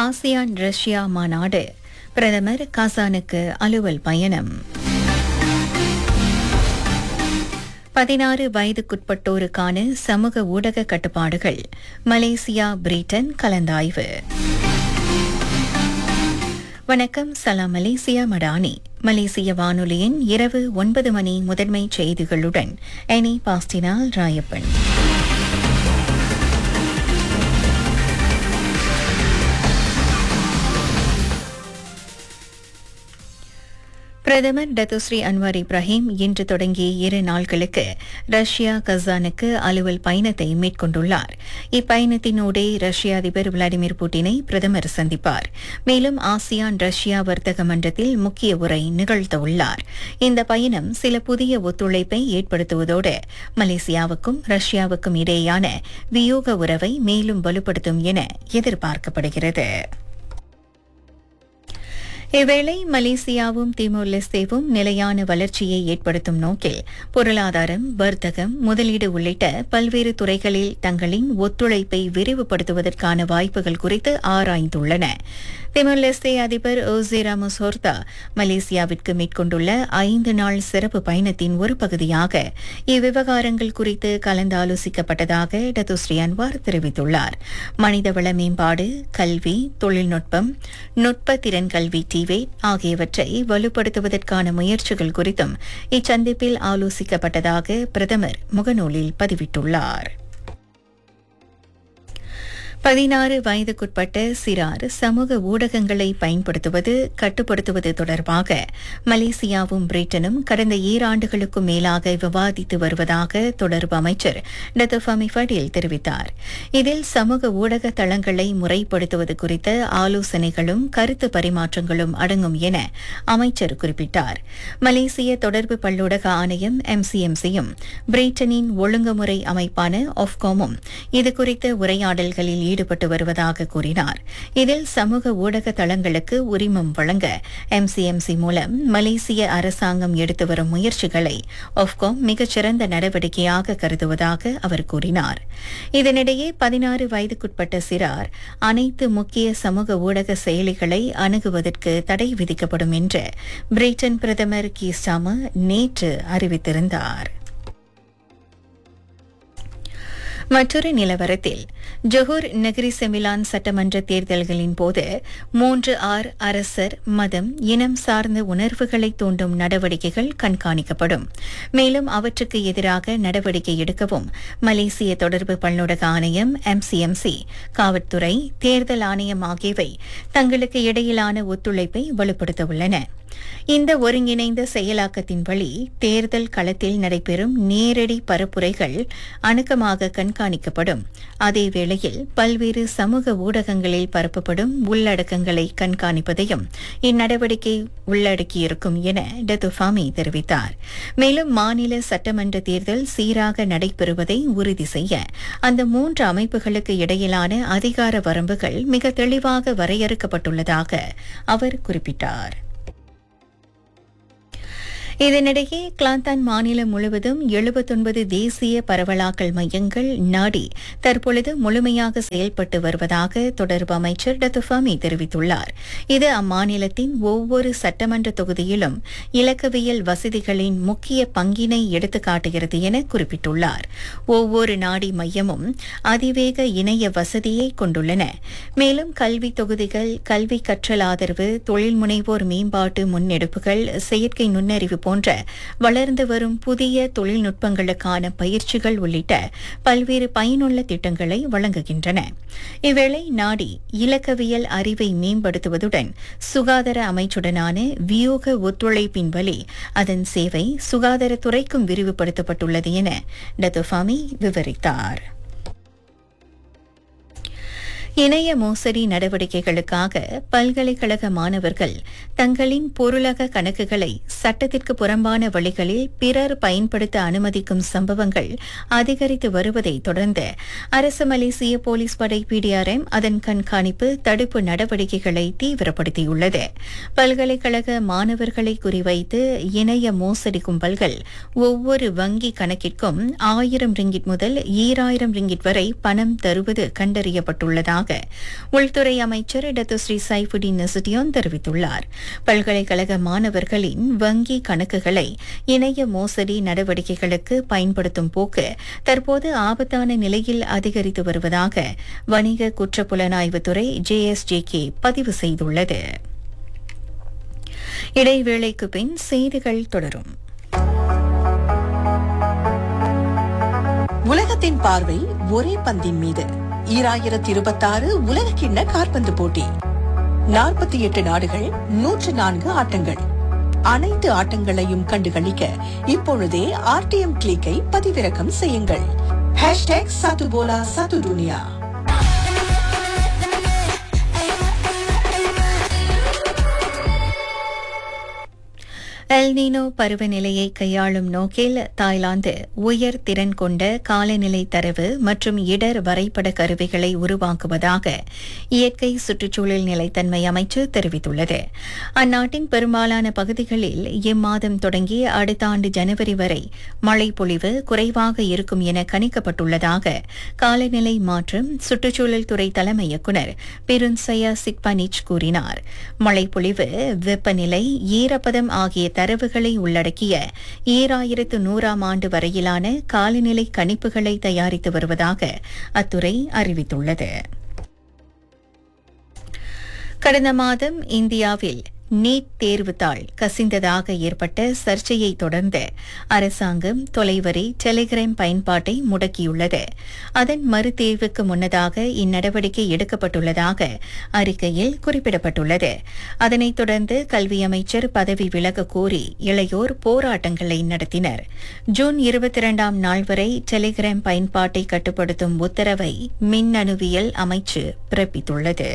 ASEAN Russia மாநாடு பிரதமர் காசானுக்கு அலுவல் பயணம் பதினாறு வயதுக்குட்பட்டோருக்கான சமூக ஊடக கட்டுப்பாடுகள் மலேசியா பிரிட்டன் கலந்தாய்வு வணக்கம் சலாம் மலேசியா மடானி மலேசிய வானொலியின் இரவு ஒன்பது மணி முதன்மை செய்திகளுடன் எனி பாஸ்டினால் ராயப்பன் பிரதமர் டத்துஸ்ரீ அன்வார் இப்ராஹிம் இன்று தொடங்கிய இரு நாட்களுக்கு ரஷ்யா கசானுக்கு அலுவல் பயணத்தை மேற்கொண்டுள்ளார் இப்பயணத்தினூடே ரஷ்ய அதிபர் விளாடிமிர் புட்டினை பிரதமர் சந்திப்பார் மேலும் ஆசியான் ரஷ்யா வர்த்தக மன்றத்தில் முக்கிய உரை நிகழ்த்தவுள்ளார் இந்த பயணம் சில புதிய ஒத்துழைப்பை ஏற்படுத்துவதோடு மலேசியாவுக்கும் ரஷ்யாவுக்கும் இடையேயான வியூக உறவை மேலும் வலுப்படுத்தும் என எதிர்பார்க்கப்படுகிறது இவ்வேளை மலேசியாவும் திமோர் லெஸ்தேவும் நிலையான வளர்ச்சியை ஏற்படுத்தும் நோக்கில் பொருளாதாரம் வர்த்தகம் முதலீடு உள்ளிட்ட பல்வேறு துறைகளில் தங்களின் ஒத்துழைப்பை விரிவுபடுத்துவதற்கான வாய்ப்புகள் குறித்து ஆராய்ந்துள்ளன திமோர் லெஸ்தே அதிபர் ஓசே ராமோஸ் ஹோர்தா மலேசியாவிற்கு மேற்கொண்டுள்ள ஐந்து நாள் சிறப்பு பயணத்தின் ஒரு பகுதியாக இவ்விவகாரங்கள் குறித்து கலந்து ஆலோசிக்கப்பட்டதாக டத்துஸ்ரீ அன்வார் தெரிவித்துள்ளார் மனிதவள மேம்பாடு கல்வி தொழில்நுட்பம் நுட்ப திறன் கல்வி டிவேட் ஆகியவற்றை வலுப்படுத்துவதற்கான முயற்சிகள் குறித்தும் இச்சந்திப்பில் ஆலோசிக்கப்பட்டதாக பிரதமர் முகநூலில் பதிவிட்டுள்ளார் பதினாறு வயதுக்குட்பட்ட சிறார் சமூக ஊடகங்களை பயன்படுத்துவது கட்டுப்படுத்துவது தொடர்பாக மலேசியாவும் பிரிட்டனும் கடந்த ஈராண்டுகளுக்கும் மேலாக விவாதித்து வருவதாக தொடர்பு அமைச்சர் டத்தஃபமி ஃபடேல் தெரிவித்தார் இதில் சமூக ஊடக தளங்களை முறைப்படுத்துவது குறித்த ஆலோசனைகளும் கருத்து பரிமாற்றங்களும் அடங்கும் என அமைச்சர் குறிப்பிட்டார் மலேசிய தொடர்பு பல்லூடக ஆணையம் எம்சிஎம்சியும் பிரிட்டனின் ஒழுங்குமுறை அமைப்பான ஆஃப்காமும் இதுகுறித்த உரையாடல்களில் ஈடுபட்டு வருவதாக கூறினார் இதில் சமூக ஊடக தளங்களுக்கு உரிமம் வழங்க எம்சிஎம்சி மூலம் மலேசிய அரசாங்கம் எடுத்து வரும் முயற்சிகளை ஆஃப்காம் மிகச்சிறந்த நடவடிக்கையாக கருதுவதாக அவர் கூறினார் இதனிடையே பதினாறு வயதுக்குட்பட்ட சிறார் அனைத்து முக்கிய சமூக ஊடக செயலிகளை அணுகுவதற்கு தடை விதிக்கப்படும் என்று பிரிட்டன் பிரதமர் கீஸ்டாமர் நேற்று அறிவித்திருந்தார் மற்றொரு நிலவரத்தில் ஜொஹூர் நகரி செமிலான் சட்டமன்ற தேர்தல்களின் போது மூன்று ஆர் அரசர் மதம் இனம் சார்ந்த உணர்வுகளை தூண்டும் நடவடிக்கைகள் கண்காணிக்கப்படும் மேலும் அவற்றுக்கு எதிராக நடவடிக்கை எடுக்கவும் மலேசிய தொடர்பு பல்நுடக ஆணையம் எம்சிஎம்சி காவல்துறை தேர்தல் ஆணையம் ஆகியவை தங்களுக்கு இடையிலான ஒத்துழைப்பை வலுப்படுத்த உள்ளன இந்த ஒருங்கிணைந்த செயலாக்கத்தின் வழி தேர்தல் களத்தில் நடைபெறும் நேரடி பரப்புரைகள் அணுக்கமாக கண்காணிக்கப்படும் அதே வேளையில் பல்வேறு சமூக ஊடகங்களில் பரப்பப்படும் உள்ளடக்கங்களை கண்காணிப்பதையும் இந்நடவடிக்கை உள்ளடக்கியிருக்கும் என டத்துஃபாமி தெரிவித்தார் மேலும் மாநில சட்டமன்ற தேர்தல் சீராக நடைபெறுவதை உறுதி செய்ய அந்த மூன்று அமைப்புகளுக்கு இடையிலான அதிகார வரம்புகள் மிக தெளிவாக வரையறுக்கப்பட்டுள்ளதாக அவர் குறிப்பிட்டார் இதனிடையே கிளாந்தான் மாநிலம் முழுவதும் எழுபத்தொன்பது தேசிய பரவலாக்கல் மையங்கள் நாடி தற்பொழுது முழுமையாக செயல்பட்டு வருவதாக தொடர்பு அமைச்சர் டத்துஃபாமி தெரிவித்துள்ளார் இது அம்மாநிலத்தின் ஒவ்வொரு சட்டமன்ற தொகுதியிலும் இலக்கவியல் வசதிகளின் முக்கிய பங்கினை எடுத்துக்காட்டுகிறது என குறிப்பிட்டுள்ளார் ஒவ்வொரு நாடி மையமும் அதிவேக இணைய வசதியை கொண்டுள்ளன மேலும் கல்வி தொகுதிகள் கல்வி கற்றல் ஆதரவு தொழில் முனைவோர் மேம்பாட்டு முன்னெடுப்புகள் செயற்கை நுண்ணறிவு போன்ற வளர்ந்து வரும் புதிய தொழில்நுட்பங்களுக்கான பயிற்சிகள் உள்ளிட்ட பல்வேறு பயனுள்ள திட்டங்களை வழங்குகின்றன இவ்வேளை நாடி இலக்கவியல் அறிவை மேம்படுத்துவதுடன் சுகாதார அமைச்சுடனான வியூக ஒத்துழைப்பின் வழி அதன் சேவை சுகாதாரத்துறைக்கும் விரிவுபடுத்தப்பட்டுள்ளது என டத்துஃபாமி விவரித்தார் இணைய மோசடி நடவடிக்கைகளுக்காக பல்கலைக்கழக மாணவர்கள் தங்களின் பொருளக கணக்குகளை சட்டத்திற்கு புறம்பான வழிகளில் பிறர் பயன்படுத்த அனுமதிக்கும் சம்பவங்கள் அதிகரித்து வருவதை தொடர்ந்து அரசு மலேசிய போலீஸ் படை பிடிஆர்எம் அதன் கண்காணிப்பு தடுப்பு நடவடிக்கைகளை தீவிரப்படுத்தியுள்ளது பல்கலைக்கழக மாணவர்களை குறிவைத்து இணைய மோசடி கும்பல்கள் ஒவ்வொரு வங்கி கணக்கிற்கும் ஆயிரம் ரிங்கிட் முதல் ஈராயிரம் ரிங்கிட் வரை பணம் தருவது கண்டறியப்பட்டுள்ளதாக வருவதாக உள்துறை அமைச்சர் டத்துஸ்ரீ சைஃபுடின் நசுடியோன் தெரிவித்துள்ளார் பல்கலைக்கழக மாணவர்களின் வங்கி கணக்குகளை இணைய மோசடி நடவடிக்கைகளுக்கு பயன்படுத்தும் போக்கு தற்போது ஆபத்தான நிலையில் அதிகரித்து வருவதாக வணிக குற்றப்புலனாய்வுத்துறை ஜேஎஸ்ஜேகே பதிவு செய்துள்ளது இடைவேளைக்கு பின் செய்திகள் தொடரும் உலகத்தின் பார்வை ஒரே பந்தின் மீது ஈராயிரத்தி இருபத்தாறு உலக கிண்ண காற்பந்து போட்டி நாற்பத்தி எட்டு நாடுகள் நூற்று நான்கு ஆட்டங்கள் அனைத்து ஆட்டங்களையும் கண்டுகளிக்க இப்பொழுதே ஆர்டிஎம் கிளிக்கை பதிவிறக்கம் செய்யுங்கள் ஹேஷ்டேக் சத்துபோலா சத்து துனியா எல்னினோ பருவநிலையை கையாளும் நோக்கில் தாய்லாந்து உயர் திறன் கொண்ட காலநிலை தரவு மற்றும் இடர் வரைபட கருவிகளை உருவாக்குவதாக இயற்கை சுற்றுச்சூழல் நிலைத்தன்மை அமைச்சு தெரிவித்துள்ளது அந்நாட்டின் பெரும்பாலான பகுதிகளில் இம்மாதம் தொடங்கி அடுத்த ஆண்டு ஜனவரி வரை மழை பொழிவு குறைவாக இருக்கும் என கணிக்கப்பட்டுள்ளதாக காலநிலை மாற்றம் சுற்றுச்சூழல் துறை தலைமை இயக்குநர் பெருன்சயா சிக்பானிச் கூறினார் மழைப்பொழிவு வெப்பநிலை ஈரப்பதம் ஆகிய தரவுகளை உள்ளடக்கிய ஈராயிரத்து நூறாம் ஆண்டு வரையிலான காலநிலை கணிப்புகளை தயாரித்து வருவதாக அத்துறை அறிவித்துள்ளது கடந்த மாதம் இந்தியாவில் நீட் தேர்வுத்தாள் கசிந்ததாக ஏற்பட்ட சர்ச்சையை தொடர்ந்து அரசாங்கம் தொலைவரி டெலிகிராம் பயன்பாட்டை முடக்கியுள்ளது அதன் மறுதேர்வுக்கு முன்னதாக இந்நடவடிக்கை எடுக்கப்பட்டுள்ளதாக அறிக்கையில் குறிப்பிடப்பட்டுள்ளது அதனைத் தொடர்ந்து கல்வி அமைச்சர் பதவி விலக கோரி இளையோர் போராட்டங்களை நடத்தினர் ஜூன் இருபத்தி இரண்டாம் நாள் வரை டெலிகிராம் பயன்பாட்டை கட்டுப்படுத்தும் உத்தரவை மின்னணுவியல் அமைச்சு பிறப்பித்துள்ளது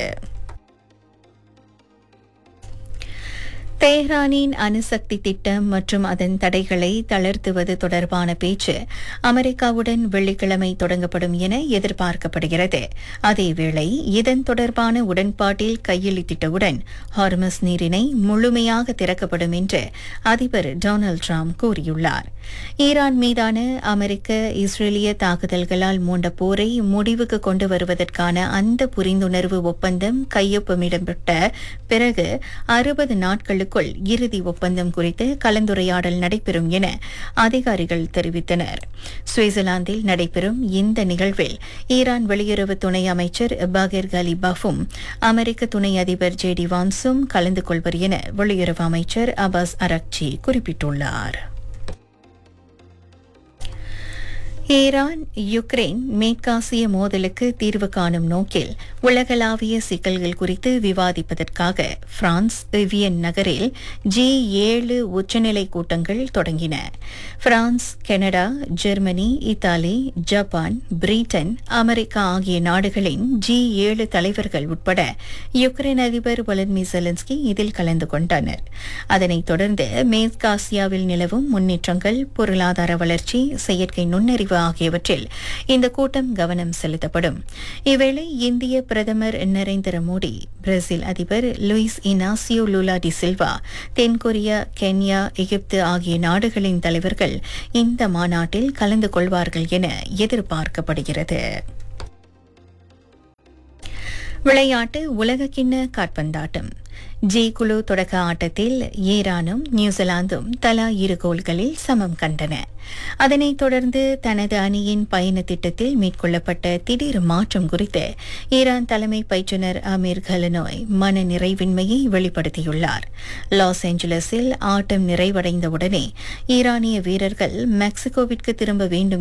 தெஹ்ரானின் அணுசக்தி திட்டம் மற்றும் அதன் தடைகளை தளர்த்துவது தொடர்பான பேச்சு அமெரிக்காவுடன் வெள்ளிக்கிழமை தொடங்கப்படும் என எதிர்பார்க்கப்படுகிறது அதேவேளை இதன் தொடர்பான உடன்பாட்டில் கையெழுத்திட்டவுடன் ஹார்மஸ் நீரினை முழுமையாக திறக்கப்படும் என்று அதிபர் டொனால்டு டிரம்ப் கூறியுள்ளார் ஈரான் மீதான அமெரிக்க இஸ்ரேலிய தாக்குதல்களால் மூண்ட போரை முடிவுக்கு கொண்டு வருவதற்கான அந்த புரிந்துணர்வு ஒப்பந்தம் கையொப்பமிடப்பட்ட பிறகு அறுபது நாட்களுக்குள் இறுதி ஒப்பந்தம் குறித்து கலந்துரையாடல் நடைபெறும் என அதிகாரிகள் தெரிவித்தனர் சுவிட்சர்லாந்தில் நடைபெறும் இந்த நிகழ்வில் ஈரான் வெளியுறவு துணை அமைச்சர் பகர் கலிபாஃபும் அமெரிக்க துணை அதிபர் ஜே டி வான்ஸும் கலந்து கொள்வர் என வெளியுறவு அமைச்சர் அபாஸ் அரக்சி குறிப்பிட்டுள்ளார் ஈரான் யுக்ரைன் மேற்காசிய மோதலுக்கு தீர்வு காணும் நோக்கில் உலகளாவிய சிக்கல்கள் குறித்து விவாதிப்பதற்காக பிரான்ஸ் விவியன் நகரில் ஜி ஏழு உச்சநிலை கூட்டங்கள் தொடங்கின France Canada Germany Italy Japan Britain America ஆகிய நாடுகளின் ஜி ஏழு தலைவர்கள் உட்பட யுக்ரைன் அதிபர் வலத்மி செலன்ஸ்கி இதில் கலந்து கொண்டனர் அதனைத் தொடர்ந்து மேற்காசியாவில் நிலவும் முன்னேற்றங்கள் பொருளாதார வளர்ச்சி செயற்கை நுண்ணறிவு ஆகியவற்றில் இந்த கூட்டம் கவனம் செலுத்தப்படும் இவ்வேளை இந்திய பிரதமர் நரேந்திர மோடி பிரேசில் அதிபர் Luiz Inacio Lula da Silva தென்கொரியா கென்யா எகிப்து ஆகிய நாடுகளின் தலைவர்கள் இந்த மாநாட்டில் கலந்து கொள்வார்கள் என எதிர்பார்க்கப்படுகிறது விளையாட்டு உலகக்கிண்ண காற்பந்தாட்டம் ஜி குழு தொடக்க ஆட்டத்தில் ஈரானும் நியூசிலாந்தும் தலா இரு கோல்களில் சமம் கண்டன அதனைத் தொடர்ந்து தனது அணியின் பயண திட்டத்தில் மேற்கொள்ளப்பட்ட திடீர் மாற்றம் குறித்து ஈரான் தலைமை பயிற்றுநர் அமீர் கலனோய் மன நிறைவின்மையை வெளிப்படுத்தியுள்ளார் லாஸ் ஏஞ்சலஸில் ஆட்டம் நிறைவடைந்தவுடனே ஈரானிய வீரர்கள் மெக்சிகோவிற்கு திரும்ப வேண்டும்